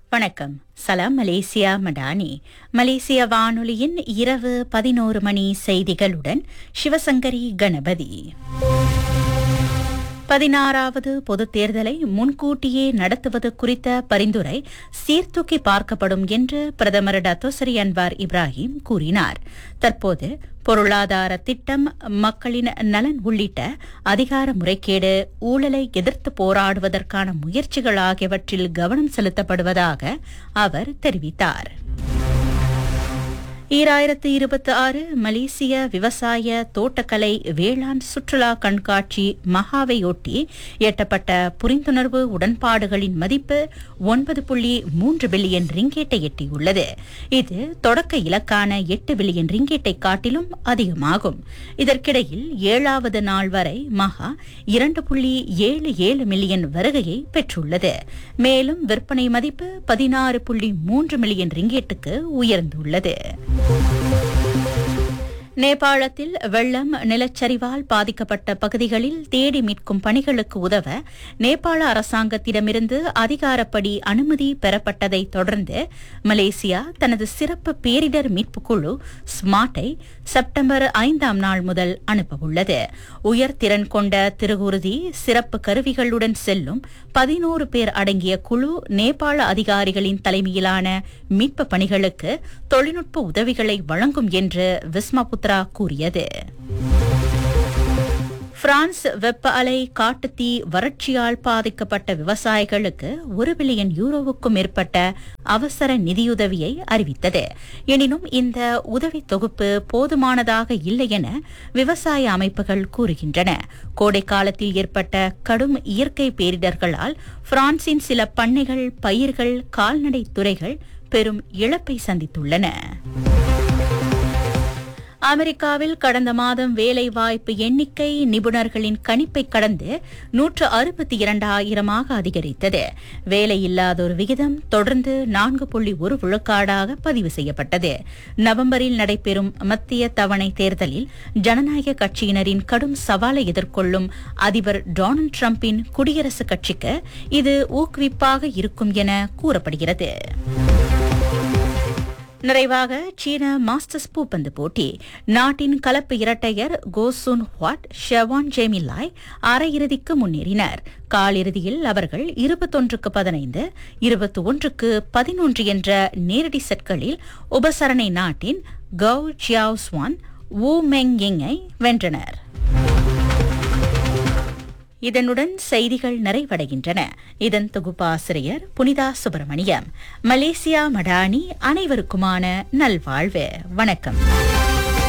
வணக்கம் சலாம் மலேசியா மடானி மலேசிய வானொலியின் இரவு பதினோரு மணி செய்திகளுடன் சிவசங்கரி கணபதி பதினாறாவது பொதுத் தேர்தலை முன்கூட்டியே நடத்துவது குறித்த பரிந்துரை சீர்தூக்கி பார்க்கப்படும் என்று பிரதமர் டத்தோசரி அன்வார் இப்ராஹிம் கூறினார் தற்போது பொருளாதார திட்டம் மக்களின் நலன் உள்ளிட்ட அதிகார முறைகேடு ஊழலை எதிர்த்து போராடுவதற்கான முயற்சிகள் ஆகியவற்றில் கவனம் செலுத்தப்படுவதாக அவர் தெரிவித்தார் ஈராயிரத்து இருபத்தி ஆறு மலேசிய விவசாய தோட்டக்கலை வேளாண் சுற்றுலா கண்காட்சி மகாவையொட்டி எட்டப்பட்ட புரிந்துணர்வு உடன்பாடுகளின் மதிப்பு ஒன்பது புள்ளி மூன்று பில்லியன் ரிங்கேட்டை எட்டியுள்ளது இது தொடக்க இலக்கான எட்டு பில்லியன் ரிங்கேட்டை காட்டிலும் அதிகமாகும் இதற்கிடையில் ஏழாவது நாள் வரை மகா இரண்டு புள்ளி ஏழு ஏழு மில்லியன் வருகையை பெற்றுள்ளது மேலும் விற்பனை மதிப்பு பதினாறு புள்ளி மூன்று மில்லியன் ரிங்கேட்டுக்கு உயர்ந்துள்ளது நேபாளத்தில் வெள்ளம் நிலச்சரிவால் பாதிக்கப்பட்ட பகுதிகளில் தேடி மீட்கும் பணிகளுக்கு உதவ நேபாள அரசாங்கத்திடமிருந்து அதிகாரப்படி அனுமதி பெறப்பட்டதை தொடர்ந்து மலேசியா தனது சிறப்பு பேரிடர் மீட்புக் குழு ஸ்மார்ட்டை செப்டம்பர் ஐந்தாம் நாள் முதல் அனுப்பவுள்ளது உயர்திறன் கொண்ட திருகுருதி சிறப்பு கருவிகளுடன் செல்லும் பதினோரு பேர் அடங்கிய குழு நேபாள அதிகாரிகளின் தலைமையிலான மீட்பு பணிகளுக்கு தொழில்நுட்ப உதவிகளை வழங்கும் என்று விஸ்மபுத்ரா கூறியது பிரான்ஸ் வெப்ப அலை காட்டுத்தீ வறட்சியால் பாதிக்கப்பட்ட விவசாயிகளுக்கு ஒரு பில்லியன் யூரோவுக்கும் மேற்பட்ட அவசர நிதியுதவியை அறிவித்தது எனினும் இந்த உதவி தொகுப்பு போதுமானதாக இல்லை என விவசாய அமைப்புகள் கூறுகின்றன கோடை காலத்தில் ஏற்பட்ட கடும் இயற்கை பேரிடர்களால் பிரான்சின் சில பண்ணைகள் பயிர்கள் கால்நடை துறைகள் பெரும் இழப்பை சந்தித்துள்ளன அமெரிக்காவில் கடந்த மாதம் வேலைவாய்ப்பு எண்ணிக்கை நிபுணர்களின் கணிப்பை கடந்து நூற்று அறுபத்தி இரண்டாயிரமாக அதிகரித்தது வேலையில்லாதோர் விகிதம் தொடர்ந்து நான்கு புள்ளி ஒரு விழுக்காடாக பதிவு செய்யப்பட்டது நவம்பரில் நடைபெறும் மத்திய தவணை தேர்தலில் ஜனநாயக கட்சியினரின் கடும் சவாலை எதிர்கொள்ளும் அதிபர் டொனால்டு டிரம்பின் குடியரசுக் கட்சிக்கு இது ஊக்குவிப்பாக இருக்கும் என கூறப்படுகிறது நிறைவாக சீன மாஸ்டர்ஸ் பூப்பந்து போட்டி நாட்டின் கலப்பு இரட்டையர் கோசுன் ஹுவாட் ஷெவான் ஜேமிலாய் அரையிறுதிக்கு முன்னேறினர் காலிறுதியில் அவர்கள் இருபத்தொன்றுக்கு பதினைந்து இருபத்தி ஒன்றுக்கு பதினொன்று என்ற நேரடி செட்களில் உபசரணை நாட்டின் கவ் ஜியாவ்ஸ்வான் வு மெங் யங்கை வென்றனர் இதனுடன் செய்திகள் நிறைவடைகின்றன இதன் தொகுப்பாசிரியர் புனிதா சுப்பிரமணியம் மலேசியா மடானி அனைவருக்குமான நல்வாழ்வு வணக்கம்